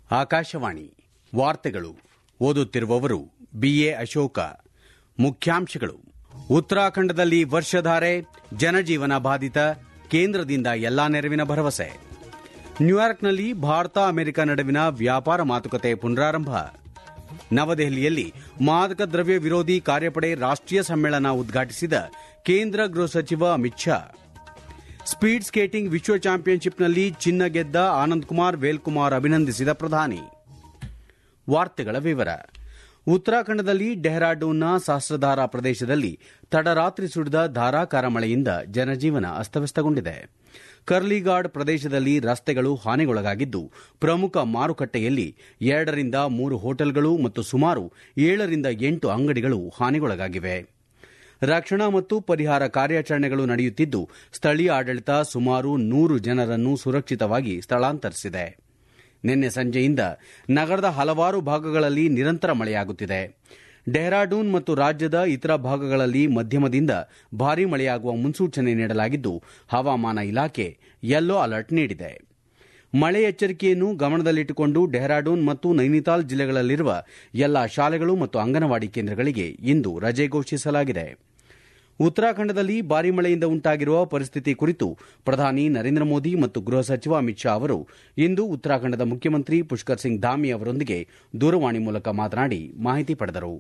ಆಕಾಶವಾಣಿ ವಾರ್ತೆಗಳು ಓದುತ್ತಿರುವವರು ಬಿಎ ಅಶೋಕ ಮುಖ್ಯಾಂಶಗಳು ಉತ್ತರಾಖಂಡದಲ್ಲಿ ವರ್ಷಧಾರೆ ಜನಜೀವನ ಬಾಧಿತ ಕೇಂದ್ರದಿಂದ ಎಲ್ಲಾ ನೆರವಿನ ಭರವಸೆ ನ್ಯೂಯಾರ್ಕ್ನಲ್ಲಿ ಭಾರತ ಅಮೆರಿಕ ನಡುವಿನ ವ್ಯಾಪಾರ ಮಾತುಕತೆ ಪುನರಾರಂಭ ನವದೆಹಲಿಯಲ್ಲಿ ಮಾದಕ ದ್ರವ್ಯ ವಿರೋಧಿ ಕಾರ್ಯಪಡೆ ರಾಷ್ಟೀಯ ಸಮ್ಮೇಳನ ಉದ್ಘಾಟಿಸಿದ ಕೇಂದ್ರ ಗೃಹ ಸಚಿವ ಅಮಿತ್ ಶಾ ಸ್ಪೀಡ್ ಸ್ಕೇಟಿಂಗ್ ವಿಶ್ವ ಚಾಂಪಿಯನ್ಶಿಪ್ನಲ್ಲಿ ಚಿನ್ನ ಗೆದ್ದ ಆನಂದ್ ಕುಮಾರ್ ವೇಲ್ಕುಮಾರ್ ಅಭಿನಂದಿಸಿದ ಪ್ರಧಾನಿ ವಾರ್ತೆಗಳ ವಿವರ ಉತ್ತರಾಖಂಡದಲ್ಲಿ ಡೆಹ್ರಾಡೂನ್ನ ಸಹಸ್ರಧಾರ ಪ್ರದೇಶದಲ್ಲಿ ತಡರಾತ್ರಿ ಸುರಿದ ಧಾರಾಕಾರ ಮಳೆಯಿಂದ ಜನಜೀವನ ಅಸ್ತವ್ಯಸ್ತಗೊಂಡಿದೆ ಕರ್ಲಿಗಾಡ್ ಪ್ರದೇಶದಲ್ಲಿ ರಸ್ತೆಗಳು ಹಾನಿಗೊಳಗಾಗಿದ್ದು ಪ್ರಮುಖ ಮಾರುಕಟ್ಟೆಯಲ್ಲಿ ಎರಡರಿಂದ ಮೂರು ಹೋಟೆಲ್ಗಳು ಮತ್ತು ಸುಮಾರು ಏಳರಿಂದ ಎಂಟು ಅಂಗಡಿಗಳು ಹಾನಿಗೊಳಗಾಗಿವೆ ರಕ್ಷಣಾ ಮತ್ತು ಪರಿಹಾರ ಕಾರ್ಯಾಚರಣೆಗಳು ನಡೆಯುತ್ತಿದ್ದು ಸ್ಥಳೀಯ ಆಡಳಿತ ಸುಮಾರು ನೂರು ಜನರನ್ನು ಸುರಕ್ಷಿತವಾಗಿ ಸ್ಥಳಾಂತರಿಸಿದೆ ನಿನ್ನೆ ಸಂಜೆಯಿಂದ ನಗರದ ಹಲವಾರು ಭಾಗಗಳಲ್ಲಿ ನಿರಂತರ ಮಳೆಯಾಗುತ್ತಿದೆ ಡೆಹ್ರಾಡೂನ್ ಮತ್ತು ರಾಜ್ಯದ ಇತರ ಭಾಗಗಳಲ್ಲಿ ಮಧ್ಯಮದಿಂದ ಭಾರೀ ಮಳೆಯಾಗುವ ಮುನ್ಸೂಚನೆ ನೀಡಲಾಗಿದ್ದು ಹವಾಮಾನ ಇಲಾಖೆ ಯೆಲ್ಲೋ ಅಲರ್ಟ್ ನೀಡಿದೆ ಮಳೆ ಎಚ್ಚರಿಕೆಯನ್ನು ಗಮನದಲ್ಲಿಟ್ಟುಕೊಂಡು ಡೆಹ್ರಾಡೂನ್ ಮತ್ತು ನೈನಿತಾಲ್ ಜಿಲ್ಲೆಗಳಲ್ಲಿರುವ ಎಲ್ಲಾ ಶಾಲೆಗಳು ಮತ್ತು ಅಂಗನವಾಡಿ ಕೇಂದ್ರಗಳಿಗೆ ಇಂದು ರಜೆ ಘೋಷಿಸಲಾಗಿದೆ ಉತ್ತರಾಖಂಡದಲ್ಲಿ ಭಾರೀ ಮಳೆಯಿಂದ ಉಂಟಾಗಿರುವ ಪರಿಸ್ಥಿತಿ ಕುರಿತು ಪ್ರಧಾನಿ ನರೇಂದ್ರ ಮೋದಿ ಮತ್ತು ಗೃಹ ಸಚಿವ ಅಮಿತ್ ಶಾ ಅವರು ಇಂದು ಉತ್ತರಾಖಂಡದ ಮುಖ್ಯಮಂತ್ರಿ ಪುಷ್ಕರ್ ಸಿಂಗ್ ಧಾಮಿ ಅವರೊಂದಿಗೆ ದೂರವಾಣಿ ಮೂಲಕ ಮಾತನಾಡಿ ಮಾಹಿತಿ ಪಡೆದರು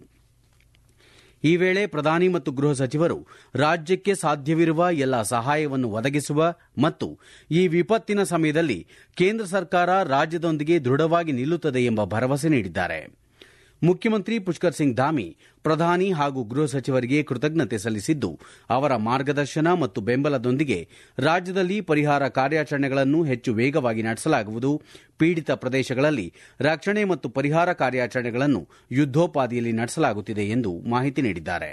ಈ ವೇಳೆ ಪ್ರಧಾನಿ ಮತ್ತು ಗೃಹ ಸಚಿವರು ರಾಜ್ಯಕ್ಕೆ ಸಾಧ್ಯವಿರುವ ಎಲ್ಲ ಸಹಾಯವನ್ನು ಒದಗಿಸುವ ಮತ್ತು ಈ ವಿಪತ್ತಿನ ಸಮಯದಲ್ಲಿ ಕೇಂದ್ರ ಸರ್ಕಾರ ರಾಜ್ಯದೊಂದಿಗೆ ದೃಢವಾಗಿ ನಿಲ್ಲುತ್ತದೆ ಎಂಬ ಭರವಸೆ ನೀಡಿದ್ದಾರೆ ಮುಖ್ಯಮಂತ್ರಿ ಪುಷ್ಕರ್ ಸಿಂಗ್ ಧಾಮಿ ಪ್ರಧಾನಿ ಹಾಗೂ ಗೃಹ ಸಚಿವರಿಗೆ ಕೃತಜ್ಞತೆ ಸಲ್ಲಿಸಿದ್ದು ಅವರ ಮಾರ್ಗದರ್ಶನ ಮತ್ತು ಬೆಂಬಲದೊಂದಿಗೆ ರಾಜ್ಯದಲ್ಲಿ ಪರಿಹಾರ ಕಾರ್ಯಾಚರಣೆಗಳನ್ನು ಹೆಚ್ಚು ವೇಗವಾಗಿ ನಡೆಸಲಾಗುವುದು ಪೀಡಿತ ಪ್ರದೇಶಗಳಲ್ಲಿ ರಕ್ಷಣೆ ಮತ್ತು ಪರಿಹಾರ ಕಾರ್ಯಾಚರಣೆಗಳನ್ನು ಯುದ್ದೋಪಾದಿಯಲ್ಲಿ ನಡೆಸಲಾಗುತ್ತಿದೆ ಎಂದು ಮಾಹಿತಿ ನೀಡಿದ್ದಾರೆ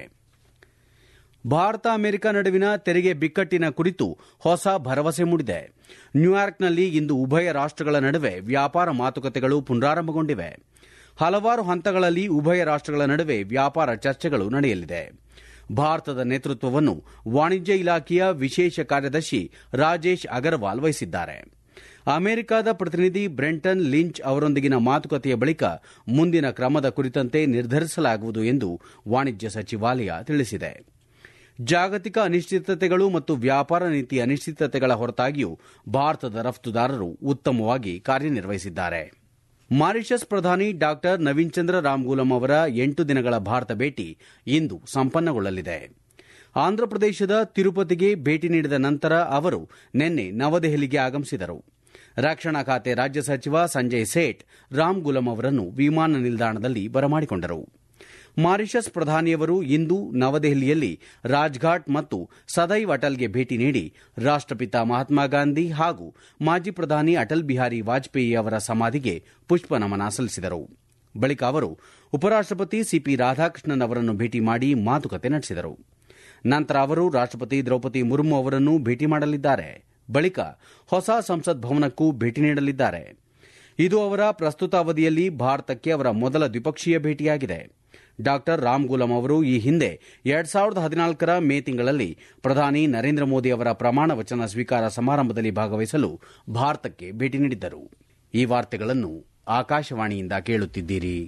ಭಾರತ ಅಮೆರಿಕ ನಡುವಿನ ತೆರಿಗೆ ಬಿಕ್ಕಟ್ಟಿನ ಕುರಿತು ಹೊಸ ಭರವಸೆ ಮೂಡಿದೆ ನ್ಯೂಯಾರ್ಕ್ನಲ್ಲಿ ಇಂದು ಉಭಯ ರಾಷ್ಟಗಳ ನಡುವೆ ವ್ಯಾಪಾರ ಮಾತುಕತೆಗಳು ಪುನರಾರಂಭಗೊಂಡಿವೆ ಹಲವಾರು ಹಂತಗಳಲ್ಲಿ ಉಭಯ ರಾಷ್ಟಗಳ ನಡುವೆ ವ್ಯಾಪಾರ ಚರ್ಚೆಗಳು ನಡೆಯಲಿದೆ ಭಾರತದ ನೇತೃತ್ವವನ್ನು ವಾಣಿಜ್ಯ ಇಲಾಖೆಯ ವಿಶೇಷ ಕಾರ್ಯದರ್ಶಿ ರಾಜೇಶ್ ಅಗರ್ವಾಲ್ ವಹಿಸಿದ್ದಾರೆ ಅಮೆರಿಕದ ಪ್ರತಿನಿಧಿ ಬ್ರೆಂಟನ್ ಲಿಂಚ್ ಅವರೊಂದಿಗಿನ ಮಾತುಕತೆಯ ಬಳಿಕ ಮುಂದಿನ ಕ್ರಮದ ಕುರಿತಂತೆ ನಿರ್ಧರಿಸಲಾಗುವುದು ಎಂದು ವಾಣಿಜ್ಯ ಸಚಿವಾಲಯ ತಿಳಿಸಿದೆ ಜಾಗತಿಕ ಅನಿಶ್ಚಿತತೆಗಳು ಮತ್ತು ವ್ಯಾಪಾರ ನೀತಿ ಅನಿಶ್ಚಿತತೆಗಳ ಹೊರತಾಗಿಯೂ ಭಾರತದ ರಫ್ತುದಾರರು ಉತ್ತಮವಾಗಿ ಕಾರ್ಯನಿರ್ವಹಿಸಿದ್ದಾರೆ ಮಾರಿಷಸ್ ಪ್ರಧಾನಿ ಡಾ ನವೀನ್ ಚಂದ್ರ ರಾಮ್ಗೂಲಂ ಅವರ ಎಂಟು ದಿನಗಳ ಭಾರತ ಭೇಟಿ ಇಂದು ಸಂಪನ್ನಗೊಳ್ಳಲಿದೆ ಆಂಧ್ರಪ್ರದೇಶದ ತಿರುಪತಿಗೆ ಭೇಟಿ ನೀಡಿದ ನಂತರ ಅವರು ನಿನ್ನೆ ನವದೆಹಲಿಗೆ ಆಗಮಿಸಿದರು ರಕ್ಷಣಾ ಖಾತೆ ರಾಜ್ಯ ಸಚಿವ ಸಂಜಯ್ ಸೇಠ್ ರಾಮ್ಗುಲಂ ಅವರನ್ನು ವಿಮಾನ ನಿಲ್ದಾಣದಲ್ಲಿ ಬರಮಾಡಿಕೊಂಡರು ಮಾರಿಷಸ್ ಪ್ರಧಾನಿಯವರು ಇಂದು ನವದೆಹಲಿಯಲ್ಲಿ ರಾಜ್ಘಾಟ್ ಮತ್ತು ಸದೈವ್ ಅಟಲ್ಗೆ ಭೇಟಿ ನೀಡಿ ರಾಷ್ಟಪಿತ ಮಹಾತ್ಮ ಗಾಂಧಿ ಹಾಗೂ ಮಾಜಿ ಪ್ರಧಾನಿ ಅಟಲ್ ಬಿಹಾರಿ ವಾಜಪೇಯಿ ಅವರ ಸಮಾಧಿಗೆ ಪುಷ್ಪ ನಮನ ಸಲ್ಲಿಸಿದರು ಬಳಿಕ ಅವರು ಉಪರಾಷ್ಟಪತಿ ಸಿಪಿ ರಾಧಾಕೃಷ್ಣನ್ ಅವರನ್ನು ಭೇಟಿ ಮಾಡಿ ಮಾತುಕತೆ ನಡೆಸಿದರು ನಂತರ ಅವರು ರಾಷ್ಟಪತಿ ದ್ರೌಪದಿ ಮುರ್ಮು ಅವರನ್ನು ಭೇಟಿ ಮಾಡಲಿದ್ದಾರೆ ಬಳಿಕ ಹೊಸ ಸಂಸತ್ ಭವನಕ್ಕೂ ಭೇಟಿ ನೀಡಲಿದ್ದಾರೆ ಇದು ಅವರ ಪ್ರಸ್ತುತ ಅವಧಿಯಲ್ಲಿ ಭಾರತಕ್ಕೆ ಅವರ ಮೊದಲ ದ್ವಿಪಕ್ಷೀಯ ಭೇಟಿಯಾಗಿದೆ ಡಾ ರಾಮ್ಗೂಲಂ ಅವರು ಈ ಹಿಂದೆ ಎರಡ್ ಸಾವಿರದ ಹದಿನಾಲ್ಕರ ಮೇ ತಿಂಗಳಲ್ಲಿ ಪ್ರಧಾನಿ ನರೇಂದ್ರ ಮೋದಿ ಅವರ ಪ್ರಮಾಣ ವಚನ ಸ್ವೀಕಾರ ಸಮಾರಂಭದಲ್ಲಿ ಭಾಗವಹಿಸಲು ಭಾರತಕ್ಕೆ ಭೇಟಿ ನೀಡಿದ್ದರು ಈ ವಾರ್ತೆಗಳನ್ನು ಆಕಾಶವಾಣಿಯಿಂದ ಕೇಳುತ್ತಿದ್ದೀರಿ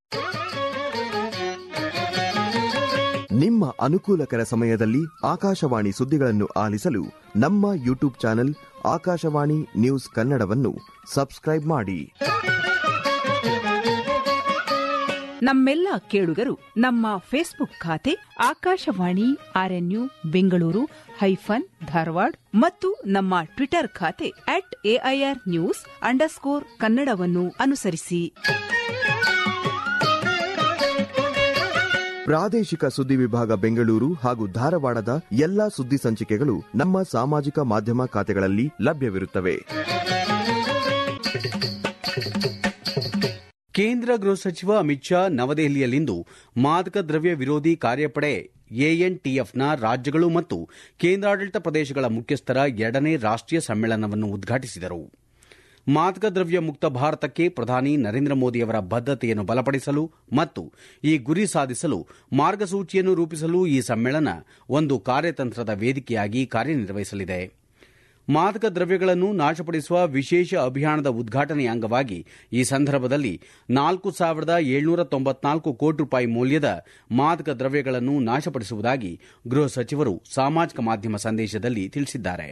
ನಿಮ್ಮ ಅನುಕೂಲಕರ ಸಮಯದಲ್ಲಿ ಆಕಾಶವಾಣಿ ಸುದ್ದಿಗಳನ್ನು ಆಲಿಸಲು ನಮ್ಮ ಯೂಟ್ಯೂಬ್ ಚಾನೆಲ್ ಆಕಾಶವಾಣಿ ನ್ಯೂಸ್ ಕನ್ನಡವನ್ನು ಸಬ್ಸ್ಕ್ರೈಬ್ ಮಾಡಿ ನಮ್ಮೆಲ್ಲ ಕೇಳುಗರು ನಮ್ಮ ಫೇಸ್ಬುಕ್ ಖಾತೆ ಆಕಾಶವಾಣಿ ಆರ್ಎನ್ಯು ಬೆಂಗಳೂರು ಹೈಫನ್ ಧಾರವಾಡ ಮತ್ತು ನಮ್ಮ ಟ್ವಿಟರ್ ಖಾತೆ ಅಟ್ ಎಐಆರ್ ನ್ಯೂಸ್ ಅಂಡರ್ಸ್ಕೋರ್ ಕನ್ನಡವನ್ನು ಅನುಸರಿಸಿ ಪ್ರಾದೇಶಿಕ ಸುದ್ದಿ ವಿಭಾಗ ಬೆಂಗಳೂರು ಹಾಗೂ ಧಾರವಾಡದ ಎಲ್ಲಾ ಸುದ್ದಿ ಸಂಚಿಕೆಗಳು ನಮ್ಮ ಸಾಮಾಜಿಕ ಮಾಧ್ಯಮ ಖಾತೆಗಳಲ್ಲಿ ಲಭ್ಯವಿರುತ್ತವೆ ಕೇಂದ್ರ ಗೃಹ ಸಚಿವ ಅಮಿತ್ ಶಾ ನವದೆಹಲಿಯಲ್ಲಿಂದು ಮಾದಕ ದ್ರವ್ಯ ವಿರೋಧಿ ಕಾರ್ಯಪಡೆ ಎಎನ್ಟಿಎಫ್ನ ರಾಜ್ಯಗಳು ಮತ್ತು ಕೇಂದ್ರಾಡಳಿತ ಪ್ರದೇಶಗಳ ಮುಖ್ಯಸ್ಥರ ಎರಡನೇ ರಾಷ್ಟೀಯ ಸಮ್ಮೇಳನವನ್ನು ಉದ್ಘಾಟಿಸಿದರು ಮಾದಕ ದ್ರವ್ಯ ಮುಕ್ತ ಭಾರತಕ್ಕೆ ಪ್ರಧಾನಿ ನರೇಂದ್ರ ಮೋದಿಯವರ ಬದ್ದತೆಯನ್ನು ಬಲಪಡಿಸಲು ಮತ್ತು ಈ ಗುರಿ ಸಾಧಿಸಲು ಮಾರ್ಗಸೂಚಿಯನ್ನು ರೂಪಿಸಲು ಈ ಸಮ್ಮೇಳನ ಒಂದು ಕಾರ್ಯತಂತ್ರದ ವೇದಿಕೆಯಾಗಿ ಕಾರ್ಯನಿರ್ವಹಿಸಲಿದೆ ಮಾದಕ ದ್ರವ್ಯಗಳನ್ನು ನಾಶಪಡಿಸುವ ವಿಶೇಷ ಅಭಿಯಾನದ ಉದ್ಘಾಟನೆಯ ಅಂಗವಾಗಿ ಈ ಸಂದರ್ಭದಲ್ಲಿ ನಾಲ್ಕು ಸಾವಿರದ ಏಳ್ನೂರ ತೊಂಬತ್ನಾಲ್ಕು ಕೋಟಿ ರೂಪಾಯಿ ಮೌಲ್ಯದ ಮಾದಕ ದ್ರವ್ಯಗಳನ್ನು ನಾಶಪಡಿಸುವುದಾಗಿ ಗೃಹ ಸಚಿವರು ಸಾಮಾಜಿಕ ಮಾಧ್ಯಮ ಸಂದೇಶದಲ್ಲಿ ತಿಳಿಸಿದ್ದಾರೆ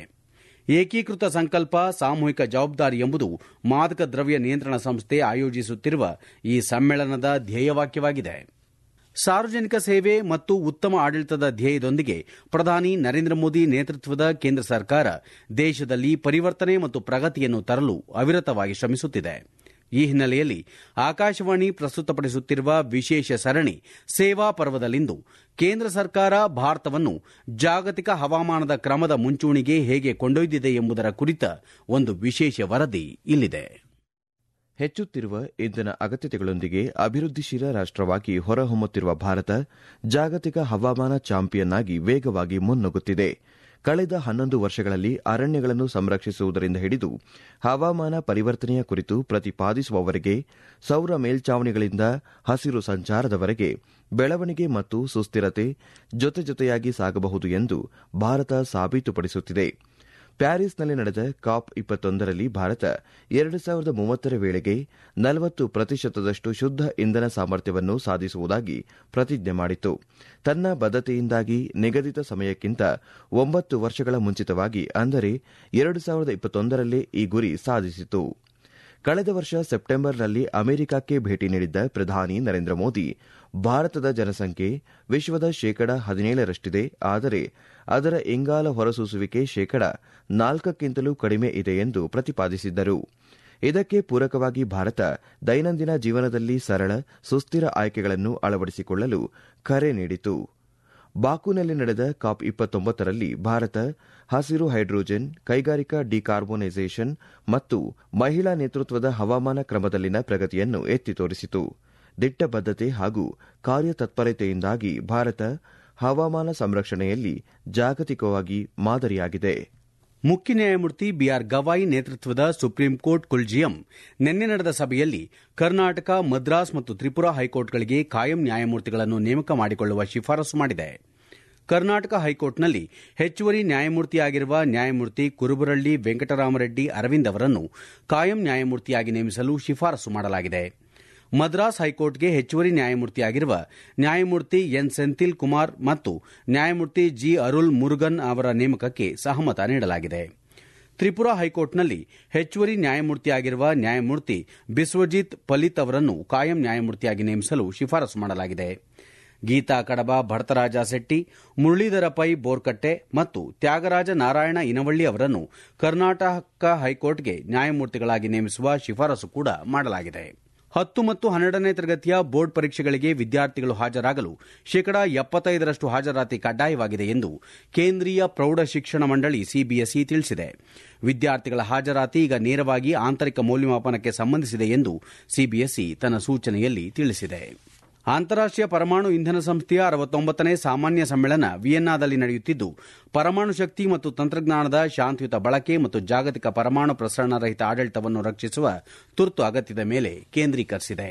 ಏಕೀಕೃತ ಸಂಕಲ್ಪ ಸಾಮೂಹಿಕ ಜವಾಬ್ದಾರಿ ಎಂಬುದು ಮಾದಕ ದ್ರವ್ಯ ನಿಯಂತ್ರಣ ಸಂಸ್ಥೆ ಆಯೋಜಿಸುತ್ತಿರುವ ಈ ಸಮ್ಮೇಳನದ ಧ್ಯೇಯವಾಕ್ಯವಾಗಿದೆ ಸಾರ್ವಜನಿಕ ಸೇವೆ ಮತ್ತು ಉತ್ತಮ ಆಡಳಿತದ ಧ್ಯೇಯದೊಂದಿಗೆ ಪ್ರಧಾನಿ ನರೇಂದ್ರ ಮೋದಿ ನೇತೃತ್ವದ ಕೇಂದ್ರ ಸರ್ಕಾರ ದೇಶದಲ್ಲಿ ಪರಿವರ್ತನೆ ಮತ್ತು ಪ್ರಗತಿಯನ್ನು ತರಲು ಅವಿರತವಾಗಿ ಶ್ರಮಿಸುತ್ತಿದೆ ಈ ಹಿನ್ನೆಲೆಯಲ್ಲಿ ಆಕಾಶವಾಣಿ ಪ್ರಸ್ತುತಪಡಿಸುತ್ತಿರುವ ವಿಶೇಷ ಸರಣಿ ಸೇವಾ ಪರ್ವದಲ್ಲಿಂದು ಕೇಂದ್ರ ಸರ್ಕಾರ ಭಾರತವನ್ನು ಜಾಗತಿಕ ಹವಾಮಾನದ ಕ್ರಮದ ಮುಂಚೂಣಿಗೆ ಹೇಗೆ ಕೊಂಡೊಯ್ದಿದೆ ಎಂಬುದರ ಕುರಿತ ಒಂದು ವಿಶೇಷ ವರದಿ ಇಲ್ಲಿದೆ ಹೆಚ್ಚುತ್ತಿರುವ ಇಂಧನ ಅಗತ್ಯತೆಗಳೊಂದಿಗೆ ಅಭಿವೃದ್ಧಿಶೀಲ ರಾಷ್ಟವಾಗಿ ಹೊರಹೊಮ್ಮುತ್ತಿರುವ ಭಾರತ ಜಾಗತಿಕ ಹವಾಮಾನ ಚಾಂಪಿಯನ್ ಆಗಿ ವೇಗವಾಗಿ ಮುನ್ನುಗ್ಗುತ್ತಿದೆ ಕಳೆದ ಹನ್ನೊಂದು ವರ್ಷಗಳಲ್ಲಿ ಅರಣ್ಯಗಳನ್ನು ಸಂರಕ್ಷಿಸುವುದರಿಂದ ಹಿಡಿದು ಹವಾಮಾನ ಪರಿವರ್ತನೆಯ ಕುರಿತು ಪ್ರತಿಪಾದಿಸುವವರೆಗೆ ಸೌರ ಮೇಲ್ಚಾವಣಿಗಳಿಂದ ಹಸಿರು ಸಂಚಾರದವರೆಗೆ ಬೆಳವಣಿಗೆ ಮತ್ತು ಸುಸ್ಥಿರತೆ ಜೊತೆ ಜೊತೆಯಾಗಿ ಸಾಗಬಹುದು ಎಂದು ಭಾರತ ಸಾಬೀತುಪಡಿಸುತ್ತಿದೆ ಪ್ಯಾರಿಸ್ನಲ್ಲಿ ನಡೆದ ಕಾಪ್ ಇಪ್ಪತ್ತೊಂದರಲ್ಲಿ ಭಾರತ ಎರಡು ಸಾವಿರದ ಮೂವತ್ತರ ವೇಳೆಗೆ ನಲವತ್ತು ಪ್ರತಿಶತದಷ್ಟು ಶುದ್ದ ಇಂಧನ ಸಾಮರ್ಥ್ಯವನ್ನು ಸಾಧಿಸುವುದಾಗಿ ಪ್ರತಿಜ್ಞೆ ಮಾಡಿತ್ತು ತನ್ನ ಬದ್ಧತೆಯಿಂದಾಗಿ ನಿಗದಿತ ಸಮಯಕ್ಕಿಂತ ಒಂಬತ್ತು ವರ್ಷಗಳ ಮುಂಚಿತವಾಗಿ ಅಂದರೆ ಎರಡು ಸಾವಿರದ ಇಪ್ಪತ್ತೊಂದರಲ್ಲೇ ಈ ಗುರಿ ಸಾಧಿಸಿತು ಕಳೆದ ವರ್ಷ ಸೆಪ್ಟೆಂಬರ್ನಲ್ಲಿ ಅಮೆರಿಕಕ್ಕೆ ಭೇಟಿ ನೀಡಿದ್ದ ಪ್ರಧಾನಿ ನರೇಂದ್ರ ಮೋದಿ ಭಾರತದ ಜನಸಂಖ್ಯೆ ವಿಶ್ವದ ಶೇಕಡ ಹದಿನೇಳರಷ್ಟಿದೆ ಆದರೆ ಅದರ ಇಂಗಾಲ ಹೊರಸೂಸುವಿಕೆ ಶೇಕಡ ನಾಲ್ಕಕ್ಕಿಂತಲೂ ಕಡಿಮೆ ಇದೆ ಎಂದು ಪ್ರತಿಪಾದಿಸಿದ್ದರು ಇದಕ್ಕೆ ಪೂರಕವಾಗಿ ಭಾರತ ದೈನಂದಿನ ಜೀವನದಲ್ಲಿ ಸರಳ ಸುಸ್ಥಿರ ಆಯ್ಕೆಗಳನ್ನು ಅಳವಡಿಸಿಕೊಳ್ಳಲು ಕರೆ ನೀಡಿತು ಬಾಕುನಲ್ಲಿ ನಡೆದ ಕಾಪ್ ಇಪ್ಪತ್ತೊಂಬತ್ತರಲ್ಲಿ ಭಾರತ ಹಸಿರು ಹೈಡ್ರೋಜನ್ ಕೈಗಾರಿಕಾ ಡಿಕಾರ್ಬೋನೈಸೇಷನ್ ಮತ್ತು ಮಹಿಳಾ ನೇತೃತ್ವದ ಹವಾಮಾನ ಕ್ರಮದಲ್ಲಿನ ಪ್ರಗತಿಯನ್ನು ಎತ್ತಿ ತೋರಿಸಿತು ದಿಟ್ಟ ಬದ್ಧತೆ ಹಾಗೂ ಕಾರ್ಯತತ್ಪರತೆಯಿಂದಾಗಿ ಭಾರತ ಹವಾಮಾನ ಸಂರಕ್ಷಣೆಯಲ್ಲಿ ಜಾಗತಿಕವಾಗಿ ಮಾದರಿಯಾಗಿದೆ ಮುಖ್ಯ ನ್ಯಾಯಮೂರ್ತಿ ಬಿಆರ್ ಗವಾಯಿ ನೇತೃತ್ವದ ಸುಪ್ರೀಂ ಕೋರ್ಟ್ ಕುಲ್ಜಿಯಂ ನಿನ್ನೆ ನಡೆದ ಸಭೆಯಲ್ಲಿ ಕರ್ನಾಟಕ ಮದ್ರಾಸ್ ಮತ್ತು ತ್ರಿಪುರಾ ಹೈಕೋರ್ಟ್ಗಳಿಗೆ ಕಾಯಂ ನ್ಯಾಯಮೂರ್ತಿಗಳನ್ನು ನೇಮಕ ಮಾಡಿಕೊಳ್ಳುವ ಶಿಫಾರಸು ಮಾಡಿದೆ ಕರ್ನಾಟಕ ಹೈಕೋರ್ಟ್ನಲ್ಲಿ ಹೆಚ್ಚುವರಿ ನ್ಯಾಯಮೂರ್ತಿಯಾಗಿರುವ ನ್ಯಾಯಮೂರ್ತಿ ಕುರುಬರಳ್ಳಿ ವೆಂಕಟರಾಮರೆಡ್ಡಿ ಅರವಿಂದ್ ಅವರನ್ನು ಕಾಯಂ ನ್ಯಾಯಮೂರ್ತಿಯಾಗಿ ನೇಮಿಸಲು ಶಿಫಾರಸು ಮಾಡಲಾಗಿದೆ ಮದ್ರಾಸ್ ಹೈಕೋರ್ಟ್ಗೆ ಹೆಚ್ಚುವರಿ ನ್ಯಾಯಮೂರ್ತಿಯಾಗಿರುವ ನ್ಯಾಯಮೂರ್ತಿ ಎನ್ ಸೆಂಥಿಲ್ ಕುಮಾರ್ ಮತ್ತು ನ್ಯಾಯಮೂರ್ತಿ ಜಿ ಅರುಲ್ ಮುರುಗನ್ ಅವರ ನೇಮಕಕ್ಕೆ ಸಹಮತ ನೀಡಲಾಗಿದೆ ತ್ರಿಪುರಾ ಹೈಕೋರ್ಟ್ನಲ್ಲಿ ಹೆಚ್ಚುವರಿ ನ್ಯಾಯಮೂರ್ತಿಯಾಗಿರುವ ನ್ಯಾಯಮೂರ್ತಿ ಬಿಸ್ವಜಿತ್ ಪಲಿತ್ ಅವರನ್ನು ಕಾಯಂ ನ್ಯಾಯಮೂರ್ತಿಯಾಗಿ ನೇಮಿಸಲು ಶಿಫಾರಸು ಮಾಡಲಾಗಿದೆ ಗೀತಾ ಕಡಬ ಭರತರಾಜ ಶೆಟ್ಟಿ ಮುರಳೀಧರ ಪೈ ಬೋರ್ಕಟ್ಟೆ ಮತ್ತು ತ್ಯಾಗರಾಜ ನಾರಾಯಣ ಇನವಳ್ಳಿ ಅವರನ್ನು ಕರ್ನಾಟಕ ಹೈಕೋರ್ಟ್ಗೆ ನ್ಯಾಯಮೂರ್ತಿಗಳಾಗಿ ನೇಮಿಸುವ ಶಿಫಾರಸು ಕೂಡ ಮಾಡಲಾಗಿದೆ ಹತ್ತು ಮತ್ತು ಹನ್ನೆರಡನೇ ತರಗತಿಯ ಬೋರ್ಡ್ ಪರೀಕ್ಷೆಗಳಿಗೆ ವಿದ್ಯಾರ್ಥಿಗಳು ಹಾಜರಾಗಲು ಶೇಕಡಾ ಎಪ್ಪತ್ತೈದರಷ್ಟು ಹಾಜರಾತಿ ಕಡ್ಡಾಯವಾಗಿದೆ ಎಂದು ಕೇಂದ್ರೀಯ ಪ್ರೌಢ ಶಿಕ್ಷಣ ಮಂಡಳಿ ಸಿಬಿಎಸ್ಇ ತಿಳಿಸಿದೆ ವಿದ್ಯಾರ್ಥಿಗಳ ಹಾಜರಾತಿ ಈಗ ನೇರವಾಗಿ ಆಂತರಿಕ ಮೌಲ್ಯಮಾಪನಕ್ಕೆ ಸಂಬಂಧಿಸಿದೆ ಎಂದು ಸಿಬಿಎಸ್ಇ ತನ್ನ ಸೂಚನೆಯಲ್ಲಿ ತಿಳಿಸಿದೆ ಅಂತಾರಾಷ್ಟೀಯ ಪರಮಾಣು ಇಂಧನ ಸಂಸ್ಥೆಯ ಅರವತ್ತೊಂಬತ್ತನೇ ಸಾಮಾನ್ಯ ಸಮ್ಮೇಳನ ವಿಯೆನ್ನಾದಲ್ಲಿ ನಡೆಯುತ್ತಿದ್ದು ಪರಮಾಣು ಶಕ್ತಿ ಮತ್ತು ತಂತ್ರಜ್ಞಾನದ ಶಾಂತಿಯುತ ಬಳಕೆ ಮತ್ತು ಜಾಗತಿಕ ಪರಮಾಣು ಪ್ರಸರಣ ರಹಿತ ಆಡಳಿತವನ್ನು ರಕ್ಷಿಸುವ ತುರ್ತು ಅಗತ್ಯದ ಮೇಲೆ ಕೇಂದ್ರೀಕರಿಸಿದೆ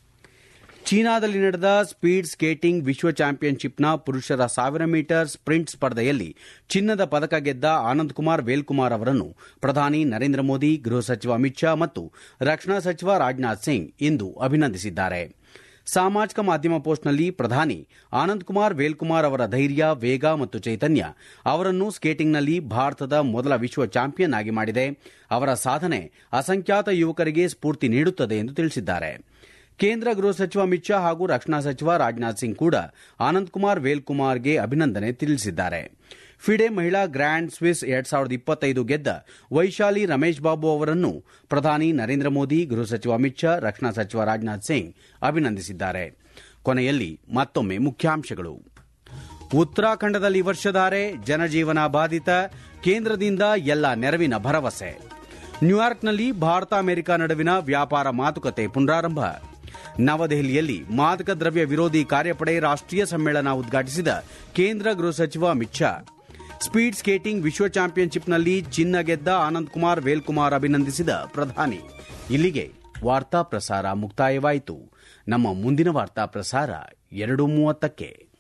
ಚೀನಾದಲ್ಲಿ ನಡೆದ ಸ್ಪೀಡ್ ಸ್ಕೇಟಿಂಗ್ ವಿಶ್ವ ಚಾಂಪಿಯನ್ಶಿಪ್ನ ಪುರುಷರ ಸಾವಿರ ಮೀಟರ್ ಸ್ಪ್ರಿಂಟ್ ಸ್ಪರ್ಧೆಯಲ್ಲಿ ಚಿನ್ನದ ಪದಕ ಗೆದ್ದ ಆನಂದ್ ಕುಮಾರ್ ವೇಲ್ಕುಮಾರ್ ಅವರನ್ನು ಪ್ರಧಾನಿ ನರೇಂದ್ರ ಮೋದಿ ಗೃಹ ಸಚಿವ ಅಮಿತ್ ಶಾ ಮತ್ತು ರಕ್ಷಣಾ ಸಚಿವ ರಾಜನಾಥ್ ಸಿಂಗ್ ಇಂದು ಅಭಿನಂದಿಸಿದ್ದಾರೆ ಸಾಮಾಜಿಕ ಮಾಧ್ಯಮ ಪೋಸ್ಟ್ನಲ್ಲಿ ಪ್ರಧಾನಿ ಆನಂದ್ ಕುಮಾರ್ ವೇಲ್ಕುಮಾರ್ ಅವರ ಧೈರ್ಯ ವೇಗ ಮತ್ತು ಚೈತನ್ಯ ಅವರನ್ನು ಸ್ಕೇಟಿಂಗ್ನಲ್ಲಿ ಭಾರತದ ಮೊದಲ ವಿಶ್ವ ಚಾಂಪಿಯನ್ ಆಗಿ ಮಾಡಿದೆ ಅವರ ಸಾಧನೆ ಅಸಂಖ್ಯಾತ ಯುವಕರಿಗೆ ಸ್ಫೂರ್ತಿ ನೀಡುತ್ತದೆ ಎಂದು ತಿಳಿಸಿದ್ದಾರೆ ಕೇಂದ್ರ ಗೃಹ ಸಚಿವ ಅಮಿತ್ ಶಾ ಹಾಗೂ ರಕ್ಷಣಾ ಸಚಿವ ರಾಜನಾಥ್ ಸಿಂಗ್ ಕೂಡ ಆನಂದ್ ಕುಮಾರ್ ವೇಲ್ಕುಮಾರ್ಗೆ ಅಭಿನಂದನೆ ತಿಳಿಸಿದ್ದಾರೆ ಫಿಡೆ ಮಹಿಳಾ ಗ್ರ್ಯಾಂಡ್ ಸ್ವಿಸ್ ಎರಡ್ ಸಾವಿರದ ಇಪ್ಪತ್ತೈದು ಗೆದ್ದ ವೈಶಾಲಿ ರಮೇಶ್ ಬಾಬು ಅವರನ್ನು ಪ್ರಧಾನಿ ನರೇಂದ್ರ ಮೋದಿ ಗೃಹ ಸಚಿವ ಅಮಿತ್ ಶಾ ರಕ್ಷಣಾ ಸಚಿವ ರಾಜನಾಥ್ ಸಿಂಗ್ ಅಭಿನಂದಿಸಿದ್ದಾರೆ ಕೊನೆಯಲ್ಲಿ ಮತ್ತೊಮ್ಮೆ ಮುಖ್ಯಾಂಶಗಳು ಉತ್ತರಾಖಂಡದಲ್ಲಿ ವರ್ಷಧಾರೆ ಜನಜೀವನ ಬಾಧಿತ ಕೇಂದ್ರದಿಂದ ಎಲ್ಲ ನೆರವಿನ ಭರವಸೆ ನ್ಯೂಯಾರ್ಕ್ನಲ್ಲಿ ಭಾರತ ಅಮೆರಿಕ ನಡುವಿನ ವ್ಯಾಪಾರ ಮಾತುಕತೆ ಪುನರಾರಂಭ ನವದೆಹಲಿಯಲ್ಲಿ ಮಾದಕ ದ್ರವ್ಯ ವಿರೋಧಿ ಕಾರ್ಯಪಡೆ ರಾಷ್ಟೀಯ ಸಮ್ಮೇಳನ ಉದ್ಘಾಟಿಸಿದ ಕೇಂದ್ರ ಗೃಹ ಸಚಿವ ಅಮಿತ್ ಶಾ ಸ್ಪೀಡ್ ಸ್ಕೇಟಿಂಗ್ ವಿಶ್ವ ಚಾಂಪಿಯನ್ಶಿಪ್ನಲ್ಲಿ ಚಿನ್ನ ಗೆದ್ದ ಆನಂದ್ ಕುಮಾರ್ ವೇಲ್ಕುಮಾರ್ ಅಭಿನಂದಿಸಿದ ಪ್ರಧಾನಿ ಇಲ್ಲಿಗೆ ವಾರ್ತಾ ಪ್ರಸಾರ ಮುಕ್ತಾಯವಾಯಿತು ನಮ್ಮ ಮುಂದಿನ ವಾರ್ತಾ ಪ್ರಸಾರ ಎರಡು ಮೂವತ್ತಕ್ಕೆ